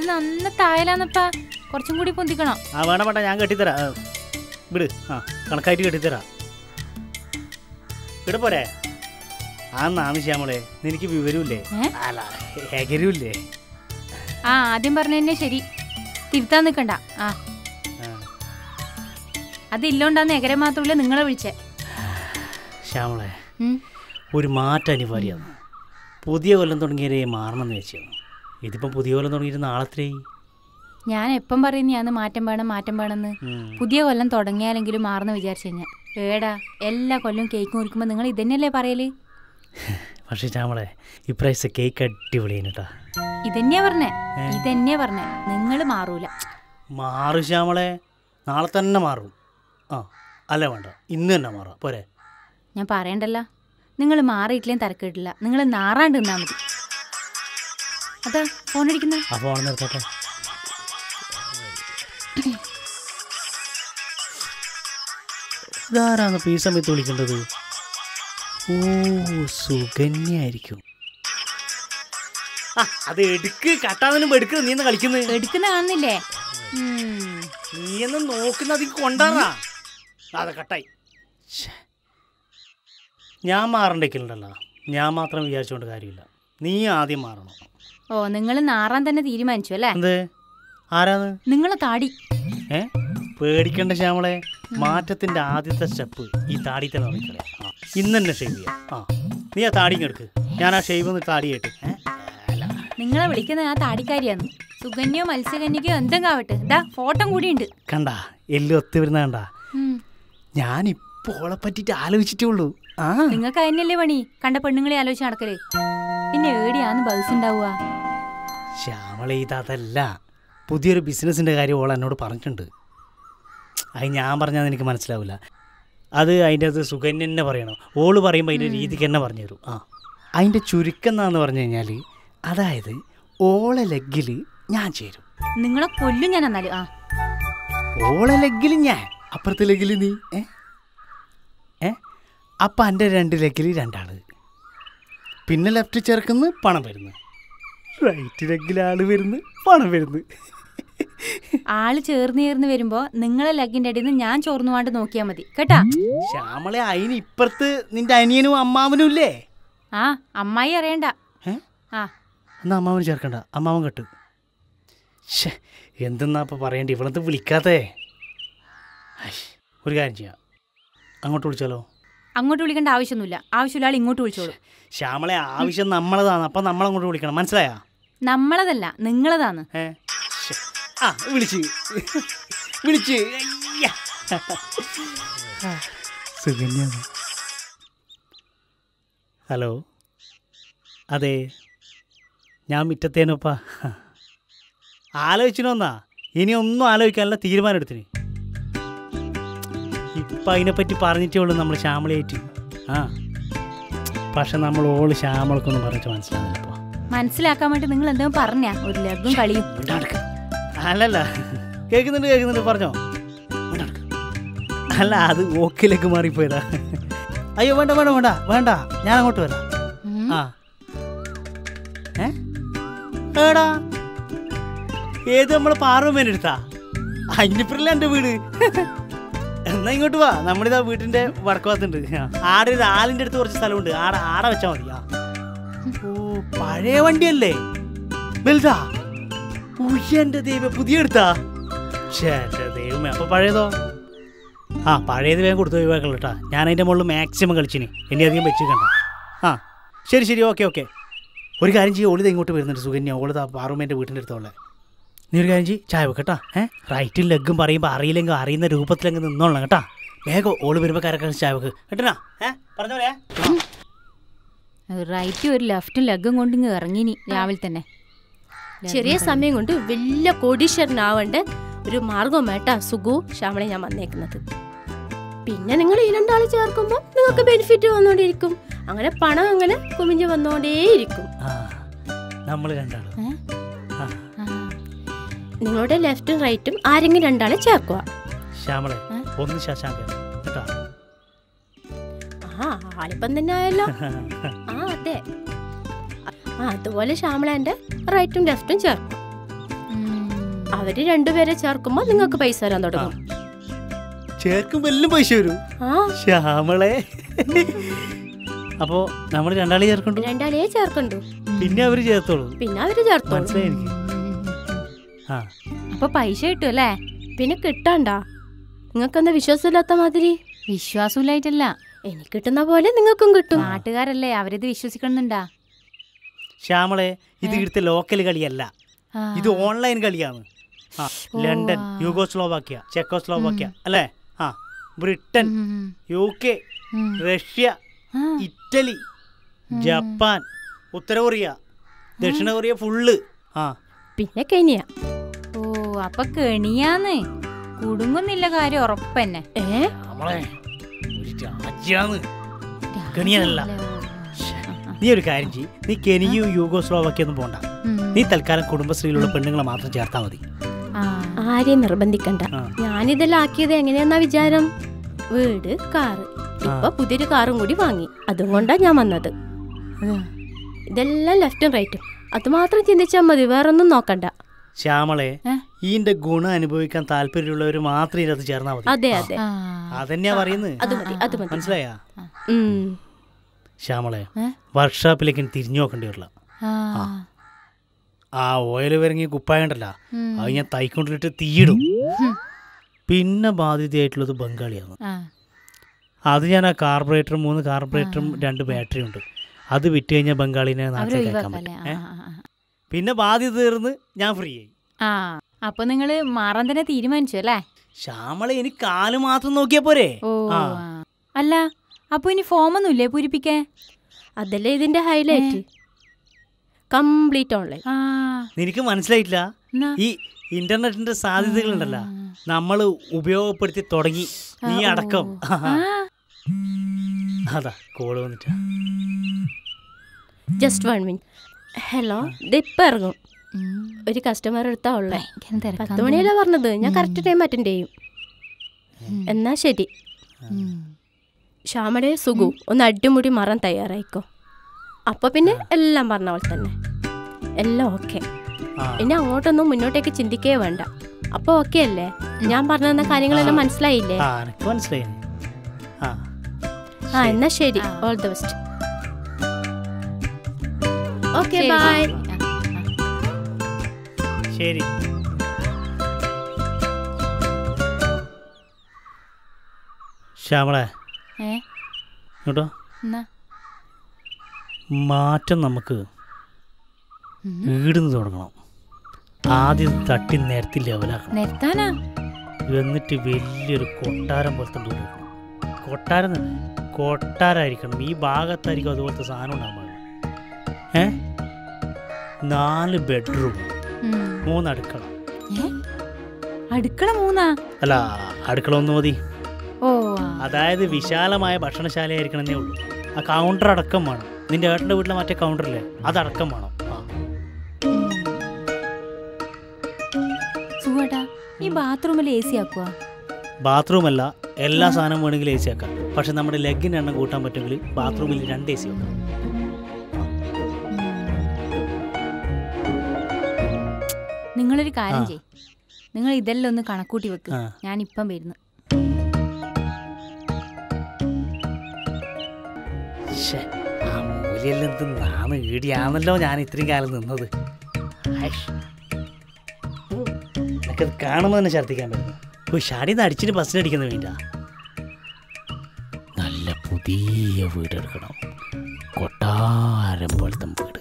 നന്ന തായലാന്നപ്പാ കുറച്ചും കൂടി പൊന്തിക്കണം ആ വേണം വേണ്ട ഞാൻ കെട്ടിത്തരാം ആ, വിട് ആ കണക്കായിട്ട് കെട്ടിത്തരാം ഇവിടെ പോരെ ആ നാന്ന് ശ്യാമളെ നിനക്ക് വിവരമില്ലേ ഏ? അല്ല എകരൂല്ലേ ആ ആദ്യം പറഞ്ഞ തന്നെ ശരി തിരുത്താൻ നിൽക്കണ്ട ആ ആ, അതില്ലോണ്ടാന്ന് എകരെ മാത്രമല്ല നിങ്ങളെ വിളിച്ചേ ശ്യാമളെ ഉം. ഒരു മാറ്റം അനിവാര്യമാണ് പുതിയ കൊല്ലം തുടങ്ങിയവരെ മാറണമെന്ന് വെച്ചാണ് ഇതിപ്പം പുതിയ കൊല്ലം തുടങ്ങിയിട്ട് നാളത്രേ ഞാൻ എപ്പം പറയുന്നയാന്ന് മാറ്റം വേണം മാറ്റം വേണമെന്ന് പുതിയ കൊല്ലം തുടങ്ങിയാലെങ്കിലും മാറുന്ന വിചാരിച്ചു ഞാൻ ഏടാ എല്ലാ കൊല്ലവും കേക്ക് മുറിക്കുമ്പോൾ നിങ്ങൾ ഇതന്നെയല്ലേ പറയല് പക്ഷേ ശ്യാമളെ ഇപ്രാവശ്യത്തെ കേക്ക് അടിപൊളിയാണ് കേട്ടാ ഇതന്നെയാ പറഞ്ഞേ ഇതന്നെയാ പറഞ്ഞേ നിങ്ങൾ മാറൂല മാറും ശ്യാമളെ നാളെ തന്നെ മാറും ആ അല്ല വേണ്ട ഇന്ന് തന്നെ മാറാം പോരെ ഞാൻ പറയണ്ടല്ലോ നിങ്ങൾ മാറിയിട്ടില്ലേം തരക്കേട്ടില്ല നിങ്ങൾ നാറാണ്ട് നിന്നാ മതി അതാ ഫോൺ അടിക്കുന്നത് ആ ഫോൺ നിർത്തട്ടെ ഇതാരാണ് ഇപ്പൊ ഈ സമയത്ത് വിളിക്കേണ്ടത് ഓ സുകന്യായിരിക്കും ആ അത് എടുക്ക് കട്ടാതിനും എടുക്ക് നീ എന്ന് കളിക്കുന്നത് എടുക്കുന്ന കാണുന്നില്ലേ ഉം. നീ എന്ന് നോക്കുന്ന അതിൽ കൊണ്ടാറാ അതെ കട്ടായി ശ്ശേ. ഞാൻ മാറണ്ടേക്കില്ലല്ലോ ഞാൻ മാത്രം വിചാരിച്ചുകൊണ്ട് കാര്യമില്ല നീ ആദ്യം മാറണം ഓ നിങ്ങൾ നാറാൻ തന്നെ തീരുമാനിച്ചു അല്ലേ എന്ത് ആരാന്ന് നിങ്ങളെ താടി ഏ പേടിക്കേണ്ട ശ്യാമളെ മാറ്റത്തിന്റെ ആദ്യത്തെ സ്റ്റെപ്പ് ഈ താടി തന്നെ നോക്കിക്കളയാ ആ ഇന്ന് തന്നെ ഷേവ് ചെയ്യാം ആ നീ ആ താടി എടുക്ക് ഞാൻ ആ ഷേവ് ഒന്ന് താടി കേട്ട് ഏ അല്ല നിങ്ങളെ വിളിക്കുന്നത് ആ താടിക്കാരിയാന്ന് സുകന്യോ മത്സ്യകന്യക്കോ എന്തെങ്കിലും ആവട്ടെ ഇതാ ഫോട്ടോ കൂടി ഉണ്ട് കണ്ട എല്ലാം ഒത്തു വരുന്ന കണ്ട ഞാൻ ഇപ്പോൾ ഓളെ പറ്റിയിട്ട് ആലോചിച്ചിട്ടേ ഉള്ളൂ ആ നിങ്ങൾക്ക് അതിനല്ലേ പണി കണ്ട പെണ്ണുങ്ങളെ ആലോചിച്ച് നടക്കല് പിന്നെ ഏടിയാന്ന് ബസ് ഉണ്ടാവുക ശ്യാമള ഇതല്ല പുതിയൊരു ബിസിനസ്സിൻ്റെ കാര്യം ഓൾ എന്നോട് പറഞ്ഞിട്ടുണ്ട് അത് ഞാൻ പറഞ്ഞാൽ എനിക്ക് മനസ്സിലാവില്ല അത് അതിൻ്റെ അത് സുകന്യ തന്നെ പറയണം ഓള് പറയുമ്പോൾ അതിൻ്റെ രീതിക്ക് തന്നെ പറഞ്ഞു തരും ആ അതിൻ്റെ ചുരുക്കം എന്നാന്ന് പറഞ്ഞു കഴിഞ്ഞാൽ അതായത് ഓളെ ലെഗിൽ ഞാൻ ചേരും നിങ്ങളെ കൊല്ലും ഞാൻ എന്നാലും ആ ഓളെ ലെഗിൽ ഞാൻ അപ്പുറത്തെ ലെഗിൽ നീ ഏ ഏ അപ്പം എൻ്റെ രണ്ട് ലെഗിൽ രണ്ടാള് പിന്നെ ലെഫ്റ്റ് ചേർക്കുന്നു പണം വരുന്നു റൈറ്റ് ലെഗിൽ ആള് വരുന്നു പണം വരുന്നു ആള് ചേർന്ന് ചേർന്ന് വരുമ്പോ നിങ്ങളെ ലഗിന്റെ അടിയിൽ നിന്ന് ഞാൻ ചോർന്നു വേണ്ട നോക്കിയാ മതി കേട്ടാ ശ്യാമളെ അതിന് ഇപ്പുറത്ത് നിന്റെ അനിയനും അമ്മാവനും ഇല്ലേ ആ അമ്മായി അറിയണ്ട ഏ ആ എന്നാ അമ്മാവന് ചേർക്കണ്ട അമ്മാവൻ കെട്ട് ഷേ എന്തെന്നാ ഇപ്പം പറയണ്ടേ ഇവളത്ത് വിളിക്കാത്തേ ഐ, ഒരു കാര്യം ചെയ്യാം അങ്ങോട്ട് വിളിച്ചാലോ അങ്ങോട്ട് വിളിക്കേണ്ട ആവശ്യമൊന്നുമില്ല ആവശ്യമില്ല ആൾ ഇങ്ങോട്ട് വിളിച്ചോളൂ ശ്യാമളെ ആവശ്യം നമ്മളതാണ് അപ്പം നമ്മളങ്ങോട്ട് വിളിക്കണം മനസ്സിലായാ നമ്മളതല്ല നിങ്ങളതാന്ന് ഏ ശ്ശെ. ആ വിളിച്ച് വിളിച്ച് അയ്യ. സുകന്യ ഹലോ അതെ ഞാൻ മിറ്റത്തേനപ്പാ ആലോചിച്ചിനൊന്നാ ഇനി ഒന്നും ആലോചിക്കാനുള്ള തീരുമാനം എടുത്തിന് ഇപ്പം അതിനെപ്പറ്റി പറഞ്ഞിട്ടേ ഉള്ളൂ നമ്മൾ ശ്യാമളയായിട്ട് ആ പക്ഷെ നമ്മൾ ഓള് ശ്യാമളക്കൊന്നും പറഞ്ഞിട്ട് മനസ്സിലാകുന്നില്ല ഇപ്പോൾ മനസ്സിലാക്കാൻ വേണ്ടി നിങ്ങൾ എന്തെങ്കിലും പറഞ്ഞാ ഒരു ലഗും കളിയും മിണ്ടാടുക്ക്. അല്ലല്ല കേൾക്കുന്നുണ്ട് കേൾക്കുന്നുണ്ട് പറഞ്ഞോ മിണ്ടാടുക്ക്. അല്ല അത് ഓക്കിലേക്ക് മാറിപ്പോയതാ അയ്യോ വേണ്ട വേണ്ട വേണ്ട വേണ്ട ഞാൻ അങ്ങോട്ട് വരാം ഉം. ആ ഏ ഏടാ ഏത് നമ്മളെ പാർവമേൻ എടുത്താ അഞ്ഞിപ്പുറല്ല എൻ്റെ വീട് എന്നാ ഇങ്ങോട്ട് വാ നമ്മളിതാ വീട്ടിന്റെ വടക്ക് ഭാഗത്തുണ്ട് ആ. ആടെ ഒരു ആലിന്റെ അടുത്ത് കുറച്ച് സ്ഥലമുണ്ട് ആടെ ആടെ വെച്ചാ മതി ആ ഓ പഴയ വണ്ടിയല്ലേ വലുതാ ഉയ്യന്റെ ദൈവം പുതിയ എടുത്താ ചേട്ട ദൈവമേ അപ്പൊ പഴയതോ ആ പഴയത് വേഗം കൊടുത്തു ഒഴിവാക്കണം കേട്ടാ ഞാൻ അതിന്റെ മുകളിൽ മാക്സിമം കളിച്ചിന് ഇനി അധികം വെച്ചിരിക്കണ്ട ആ ശരി ശരി ഓക്കെ ഓക്കെ ഒരു കാര്യം ചെയ്യും ഓളിത് ഇങ്ങോട്ട് വരുന്നുണ്ട് സുകന്യ ഓളിതാ പാറുമേൻ്റെ വീട്ടിൻ്റെ അടുത്തുള്ള നീ ഒരു കാര്യം ചെയ്യ് ചായ വെക്കട്ടാ ഏ റൈറ്റും ലെഗും പറയുമ്പോൾ അറിയില്ലെങ്കിൽ അറിയുന്ന രൂപത്തിലെങ്കിൽ നിന്നോളണം കേട്ടാ വേഗം ഓള് വരുമ്പോൾ കരക്കാൻ ചായ വെക്ക് കേട്ടനാ ഏ പറഞ്ഞ പോലെ റൈറ്റും ഒരു ലെഫ്റ്റും ലഗും കൊണ്ട് ഇങ്ങ് ഇറങ്ങിനി രാവിലെ തന്നെ ചെറിയ സമയം കൊണ്ട് വലിയ കോടീശ്വരനാവേണ്ട ഒരു മാർഗമായിട്ടാ സുഖു ശ്യാമളെ ഞാൻ വന്നേക്കുന്നത് പിന്നെ നിങ്ങൾ ഈ രണ്ടാളെ ചേർക്കുമ്പോൾ നിങ്ങൾക്ക് ബെനിഫിറ്റ് വന്നുകൊണ്ടിരിക്കും അങ്ങനെ പണം അങ്ങനെ കുമിഞ്ഞ് വന്നുകൊണ്ടേയിരിക്കും ആ നമ്മൾ രണ്ടാളും ഏ? ആ ആ. നിങ്ങളുടെ ലെഫ്റ്റും റൈറ്റും ആരെങ്കിലും രണ്ടാളെ ചേർക്കുക ശ്യാമളെ ഏ? ഒന്ന് ശശാങ്ക കേട്ടാ ആ ആളിപ്പം തന്നെ ആയല്ലോ ആ അതെ ആ അതുപോലെ ശ്യാമള എൻ്റെ റൈറ്റും ലെഫ്റ്റും ചേർക്കും ഉം. അവര് രണ്ടുപേരെ ചേർക്കുമ്പോ നിങ്ങൾക്ക് പൈസ തരാൻ തുടങ്ങും ചേർക്കും എല്ലാം പൈസ വരും ആ ശ്യാമളെ അപ്പോ നമ്മൾ രണ്ടാളി ചേർക്കണ്ടു രണ്ടാളെ ചേർക്കണ്ടു പിന്നെ അവര് ചേർത്തോളൂ പിന്നെ അവര് ചേർത്തോളൂ മനസ്സിലായി എനിക്ക് ആ അപ്പൊ പൈസ കിട്ടും അല്ലേ പിന്നെ കിട്ടാണ്ടാ നിങ്ങൾക്കെന്താ വിശ്വാസമില്ലാത്ത മാതിരി വിശ്വാസമില്ലായിട്ടല്ല എനിക്ക് കിട്ടുന്ന പോലെ നിങ്ങൾക്കും കിട്ടും നാട്ടുകാരല്ലേ അവരിത് വിശ്വസിക്കണമെന്നുണ്ടാ ശ്യാമളെ ഇത് ഇവിടുത്തെ ലോക്കൽ കളിയല്ല ആ. ഇത് ഓൺലൈൻ കളിയാണ് ആ ലണ്ടൻ യൂഗോസ്ലോവാക്യ ചെക്കോസ്ലോവാക്യ അല്ലേ ആ ബ്രിട്ടൻ ഉം. യു കെ ഉം. റഷ്യ ആ. ഇറ്റലി ജപ്പാൻ ഉത്തര കൊറിയ ദക്ഷിണ കൊറിയ ഫുള്ള് ആ പിന്നെ കെനിയ ഓ അപ്പൊ കെണിയാന്ന് കുടുങ്ങുന്നില്ല കാര്യം ഉറപ്പന്നെ ഏ നമ്മളെ ഒരു രാജ്യാന്ന് കെണിയനല്ല നീ ഒരു കാര്യം ചെയ്യ് നീ കെനിയും യൂഗോസ്ലോവാക്യ ഒന്നും പോണ്ട ഉം. നീ തൽക്കാലം കുടുംബശ്രീയിലുള്ള പെണ്ണുങ്ങളെ മാത്രം ചേർത്താൽ മതി ആ. ആരെയും നിർബന്ധിക്കണ്ട ആ. ഞാനിതെല്ലാം ആക്കിയത് എങ്ങനെയാന്നാ വിചാരം വീട് കാറ് ഇപ്പൊ പുതിയൊരു കാറും കൂടി വാങ്ങി അതുകൊണ്ടാ ഞാൻ വന്നത് ഇതെല്ലാം ലെഫ്റ്റും റൈറ്റും അത് മാത്രം ചിന്തിച്ചാൽ മതി വേറൊന്നും നോക്കണ്ട ശ്യാമളെ ഏ? ഈന്റെ ഗുണം അനുഭവിക്കാൻ താല്പര്യമുള്ളവർ മാത്രം ഇതിനകത്ത് ചേർന്നാ മതി അതെ അതെ ആ. അതന്നെയാ പറയുന്നത് അത് മതി അത് മതി മനസ്സിലായാ ഉം. ശ്യാമളെ ഏ? വർക്ക്ഷോപ്പിലേക്ക് ഇനി തിരിഞ്ഞു നോക്കേണ്ടി വരില്ല ആ. ആ ഓയിൽ വിറങ്ങി കുപ്പായണ്ടല്ല ഉം. അത് ഞാൻ തൈക്കൊണ്ടിട്ട് തീയിടും ഹും. പിന്നെ ബാധ്യതയായിട്ടുള്ളത് ബംഗാളിയാണ് ആ. അത് ഞാൻ ആ കാർബറേറ്ററും മൂന്ന് കാർബറേറ്ററും രണ്ട് ബാറ്ററി ഉണ്ട് അത് വിറ്റ് കഴിഞ്ഞാൽ ബംഗാളിനെ അവരെ നാട്ടിലേക്ക് അയക്കാൻ ഒഴിവാക്കല്ലേ പറ്റും ആ, ഏ? ആ, ആ. പിന്നെ ബാധ്യത തീർന്ന് ഞാൻ ഫ്രീ ആയി ആ അപ്പൊ നിങ്ങള് മാറാൻ തന്നെ തീരുമാനിച്ചു അല്ലേ ശ്യാമളെ ഇനി കാല് മാത്രം നോക്കിയാ പോരെ ഓ ആ. ആ. അല്ല അപ്പൊ ഇനി ഫോമൊന്നുമില്ലേ പൂരിപ്പിക്കാൻ അതല്ലേ ഇതിന്റെ ഹൈലൈറ്റ് കംപ്ലീറ്റ് ഓൺലൈൻ ആ നിനക്ക് മനസ്സിലായിട്ടില്ല എന്നാ ഈ ഇന്റർനെറ്റിന്റെ സാധ്യതകളുണ്ടല്ലോ നമ്മൾ ഉപയോഗപ്പെടുത്തി തുടങ്ങി നീ അടക്കം ആ അതാ കോള് വന്നിട്ടാ ജസ്റ്റ് വൺ മിനിറ്റ് ഹലോ ഇതിപ്പോ ഇറങ്ങും ഉം. ഒരു കസ്റ്റമർ എടുത്താ ഉള്ളേ ഭയങ്കര തിരക്കാന്ന് പത്ത് മണിയല്ലേ പറഞ്ഞത് ഞാൻ കറക്റ്റ് ടൈം അറ്റൻഡ് ചെയ്യും എന്നാ ശരി ഉം. ശ്യാമടെ സുഖു ഒന്ന് അടിമുടി മാറാൻ തയ്യാറായിക്കോ അപ്പൊ പിന്നെ എല്ലാം പറഞ്ഞ പോലെ തന്നെ എല്ലാം ഓക്കെ ആ ഇനി അങ്ങോട്ടൊന്നും മുന്നോട്ടേക്ക് ചിന്തിക്കേ വേണ്ട അപ്പൊ ഓക്കെ അല്ലേ ഞാൻ പറഞ്ഞു തന്ന കാര്യങ്ങളെല്ലാം മനസ്സിലായില്ലേ ആ എനിക്ക് മനസ്സിലായി ആ ആ എന്നാ ശരി ആ. ഓൾ ദ ബെസ്റ്റ് ഓക്കെ ശരി, ബൈ ശരി. ആ, ആ. ശരി ശ്യാമളെ ഏ കേട്ടോ എന്നാ മാറ്റം നമുക്ക് ഉം. ഈടുന്ന് തുടങ്ങണം ആദ്യം തട്ടി നിരത്തി ലെവലാക്കണം നിർത്താനാ എന്നിട്ട് വലിയൊരു കൊട്ടാരം പോലത്തെ വീട് വെക്കണം കൊട്ടാരം തന്നെ കൊട്ടാരായിരിക്കണം ഈ ഭാഗത്തായിരിക്കും അതുപോലത്തെ സാധനം ഉണ്ടാകാൻ പാടില്ല ഏ നാല് ബെഡ്റൂം ഉം. മൂന്ന് അടുക്കള ഏ? അടുക്കള മൂന്നാ അല്ല അടുക്കള ഒന്ന് മതി ഓ ആ. അതായത് വിശാലമായ ഭക്ഷണശാലയായിരിക്കണമെന്നേ ഉള്ളൂ ആ കൗണ്ടർ അടക്കം വേണം നിന്റെ ഏട്ടൻ്റെ വീട്ടിലെ മറ്റേ കൗണ്ടറില്ലേ അതടക്കം വേണം ആ ഉം. സുഖേട്ടാ ഈ ബാത്റൂമിൽ എ സി ആക്കുക ബാത്റൂം അല്ല എല്ലാ സാധനവും വേണമെങ്കിൽ എ സി ആക്കാം പക്ഷെ നമ്മുടെ ലെഗിൻ്റെ എണ്ണം കൂട്ടാൻ പറ്റുമെങ്കിൽ ബാത്റൂമിൽ രണ്ട് എ സി വെക്കാം നിങ്ങളൊരു കാര്യം ആ. ചെയ് നിങ്ങൾ ഇതെല്ലാം ഒന്ന് കണക്കൂട്ടി വെക്ക് ആ. ഞാൻ ഇപ്പം വരുന്നു ശ്ശെ, ആ മൂലയെല്ലാം എന്ത് നാന്ന് ഈടിയാണല്ലോ ഞാൻ ഇത്രയും കാലം നിന്നത് ഹൈഷ്. ഉം, എനിക്കത് കാണുമ്പോൾ തന്നെ ഛർദ്ദിക്കാൻ പറ്റുന്നു പോയി ഷാടിന്ന് അടിച്ചിട്ട് ബസ്സിനടിക്കുന്ന വേണ്ട നല്ല പുതിയ വീട് എടുക്കണം കൊട്ടാരം പോലത്തെ വീട്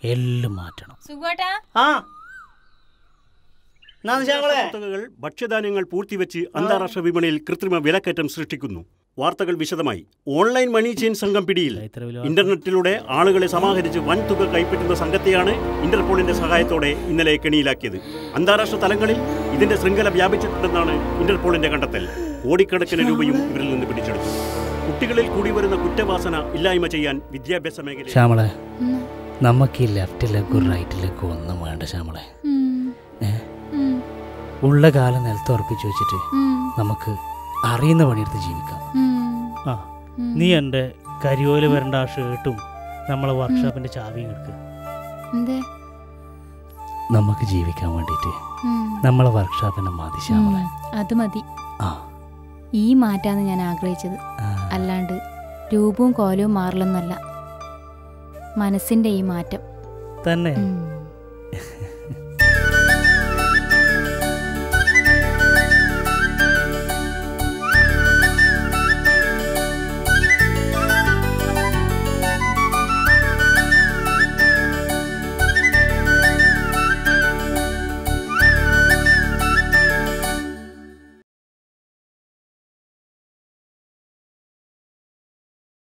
എല്ലാം മാറ്റണം സുഖേട്ടാ ആ എന്നാ ശ്യാമളെ വാർത്തകൾ ഭക്ഷ്യധാന്യങ്ങൾ പൂഴ്ത്തിവെച്ച് അന്താരാഷ്ട്ര വിപണിയിൽ കൃത്രിമ വിലക്കയറ്റം സൃഷ്ടിക്കുന്നു വാർത്തകൾ വിശദമായി ഓൺലൈൻ മണി ചെയിൻ സംഘം പിടിയിൽ ഇത്ര വലിയ ഇന്റർനെറ്റിലൂടെ ആളുകളെ സമാഹരിച്ച് വൻതുക കൈപ്പറ്റുന്ന സംഘത്തെയാണ് ഇന്റർപോളിന്റെ സഹായത്തോടെ ഇന്നലെ കെണിയിലാക്കിയത് അന്താരാഷ്ട്ര തലങ്ങളിൽ ഇതിന്റെ ശൃംഖല വ്യാപിച്ചിട്ടുണ്ടെന്നാണ് ഇന്റർപോളിന്റെ കണ്ടെത്തൽ കോടിക്കണക്കിന് രൂപയും ഇവരിൽ നിന്ന് പിടിച്ചെടുത്തു കുട്ടികളിൽ കൂടി വരുന്ന കുറ്റവാസന ഇല്ലായ്മ ചെയ്യാൻ വിദ്യാഭ്യാസ മേഖലയിൽ ശ്യാമളെ നമുക്ക് ഈ ലെഫ്റ്റ് ലെഗും റൈറ്റ് ലെഗും ഒന്നും വേണ്ട ശ്യാമളെ ഏ? ഉള്ള കാലം നിലത്തുറപ്പിച്ച് വെച്ചിട്ട് നമുക്ക് അറിയുന്ന പണിയെടുത്ത് ജീവിക്കാം ആ നീ എൻ്റെ കരിയോല് വരേണ്ട ആ ഷർട്ടും നമ്മളെ വർക്ക്ഷോപ്പിന്റെ ചാവിയും എടുക്ക് എന്തേ നമുക്ക് ജീവിക്കാൻ വേണ്ടിയിട്ട് നമ്മളെ വർക്ക്ഷോപ്പിനെ മതി ശ്യാമളെ അത് മതി ആ ഈ മാറ്റാന്ന് ഞാൻ ആഗ്രഹിച്ചത് ആ. അല്ലാണ്ട് രൂപവും കോലവും മാറില്ലെന്നല്ല മനസ്സിന്റെ ഈ മാറ്റം തന്നെ ഉം.